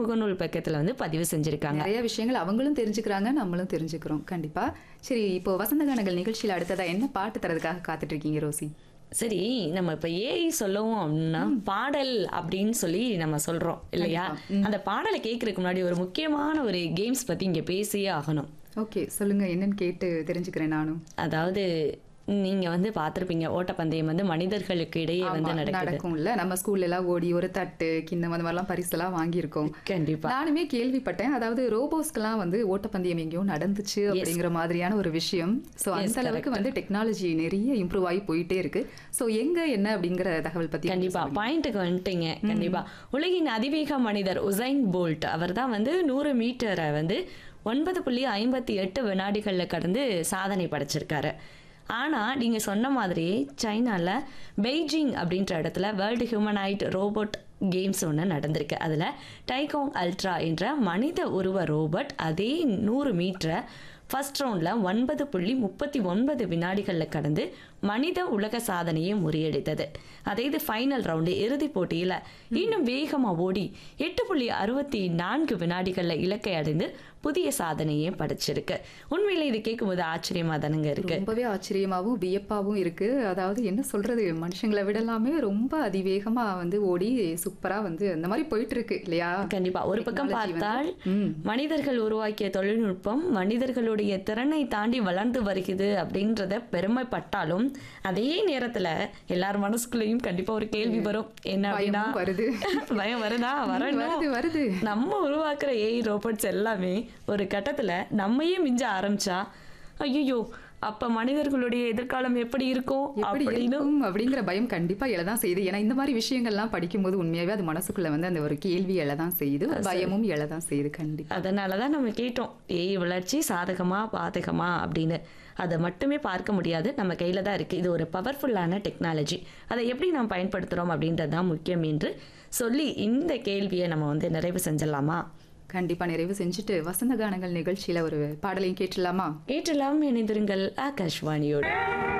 முகநூல் பக்கத்துல வந்து பதிவு செஞ்சிருக்காங்க நிறைய விஷயங்கள் அவங்களும் தெரிஞ்சுக்கிறாங்க நம்மளும் தெரிஞ்சுக்கிறோம் கண்டிப்பா சரி இப்போ வசந்த கானங்கள் நிகழ்ச்சியில அடுத்ததா என்ன பாட்டு தரதுக்காக காத்துட்டு இருக்கீங்க ரோசி சரி நம்ம இப்ப ஏஐ சொல்லவும் அப்படின்னா பாடல் அப்படின்னு சொல்லி நம்ம சொல்றோம் இல்லையா அந்த பாடலை கேட்கறதுக்கு முன்னாடி ஒரு முக்கியமான ஒரு கேம்ஸ் பத்தி இங்க பேசியே ஆகணும் ஓகே சொல்லுங்க என்னன்னு கேட்டு தெரிஞ்சுக்கிறேன் நானும் அதாவது நீங்க வந்து பார்த்திருப்பீங்க ஓட்டப்பந்தயம் வந்து மனிதர்களுக்கு இடையே வந்து ஆமா, நடக்குது நடக்கும்ல நம்ம ஸ்கூல்ல எல்லாம் ஓடி ஒரு தட்டு கிண்ணம் அந்த மாதிரிலாம் பரிசெல்லாம் வாங்கியிருக்கோம் கண்டிப்பா நானுமே கேள்விப்பட்டேன் அதாவது ரோபோஸ்க்கெல்லாம் வந்து ஓட்டப்பந்தயம் எங்கேயோ நடந்துச்சு அப்படிங்கிற மாதிரியான ஒரு விஷயம் சோ அந்த அளவுக்கு வந்து டெக்னாலஜி நிறைய இம்ப்ரூவ் ஆகி போயிட்டே இருக்கு சோ எங்க என்ன அப்படிங்கிற தகவல் பத்தி கண்டிப்பா பாயிண்ட்டுக்கு வந்துட்டீங்க கண்டிப்பா உலகின் அதிவேக மனிதர் உசைன் போல்ட் அவர் தான் வந்து நூறு மீட்டரை வந்து ஒன்பது புள்ளி ஐம்பத்தி எட்டு வினாடிகளில் கடந்து சாதனை படைச்சிருக்காரு ஆனா நீங்க சொன்ன மாதிரி சைனால பெய்ஜிங் அப்படின்ற இடத்துல வேர்ல்டு ஹியூமனைட் ரோபோட் கேம்ஸ் ஒன்று நடந்திருக்கு அதில் டைகாங் அல்ட்ரா என்ற மனித உருவ ரோபோட் அதே நூறு மீட்டரை ஃபர்ஸ்ட் ரவுண்டில் ஒன்பது புள்ளி முப்பத்தி ஒன்பது வினாடிகளில் கடந்து மனித உலக சாதனையை முறியடித்தது அதே இது ஃபைனல் ரவுண்டு இறுதிப் போட்டியில் இன்னும் வேகமாக ஓடி எட்டு புள்ளி அறுபத்தி நான்கு வினாடிகளில் இலக்கை அடைந்து புதிய சாதனையை படைச்சிருக்கு உண்மையில இது கேட்கும்போது ஆச்சரியமா தானுங்க இருக்கு ரொம்பவே ஆச்சரியமாவும் வியப்பாவும் இருக்கு அதாவது என்ன சொல்றது மனுஷங்களை விடலாமே ரொம்ப அதிவேகமா வந்து ஓடி சூப்பரா வந்து அந்த மாதிரி போயிட்டு இருக்கு இல்லையா கண்டிப்பா ஒரு பக்கம் Technology வந்து- பார்த்தால் ம். மனிதர்கள் உருவாக்கிய தொழில்நுட்பம் மனிதர்களுடைய திறனை தாண்டி வளர்ந்து வருகிறது அப்படின்றத பெருமைப்பட்டாலும் அதே நேரத்துல எல்லார் மனசுக்குள்ளேயும் கண்டிப்பா ஒரு கேள்வி வரும் என்ன அப்படின்னா பயமும் வருது. பயம் வருதா வரணும் வருது வருது நம்ம உருவாக்குற ஏஐ ரோபோட்ஸ் எல்லாமே ஒரு கட்டத்துல நம்மையே மிஞ்ச ஆரம்பிச்சா ஐயோ அப்ப மனிதர்களுடைய எதிர்காலம் எப்படி இருக்கும் எப்படி அப்படின்னு இருக்கும் அப்படிங்கிற பயம் கண்டிப்பா எழதான் செய்யுது ஏன்னா இந்த மாதிரி விஷயங்கள்லாம் படிக்கும்போது உண்மையாவே அது மனசுக்குள்ள வந்து அந்த ஒரு கேள்வி எழதான் செய்யுது ஒரு பயமும் எழதான் செய்யுது கண்டிப்பா அதனால தான் நம்ம கேட்டோம் ஏய் வளர்ச்சி சாதகமா பாதகமா அப்படின்னு அதை மட்டுமே பார்க்க முடியாது நம்ம கையில தான் இருக்கு இது ஒரு பவர்ஃபுல்லான டெக்னாலஜி அதை எப்படி நாம் பயன்படுத்துறோம் அப்படின்றது தான் முக்கியம் என்று சொல்லி இந்த கேள்வியை நம்ம வந்து நிறைவு செஞ்சிடலாமா கண்டிப்பா நிறைவு செஞ்சுட்டு வசந்த கானங்கள் நிகழ்ச்சியில ஒரு பாடலையும் கேட்டுடலாமா ஏற்றலாம் இணைந்திருங்கள் ஆகாஷ்வாணியோடு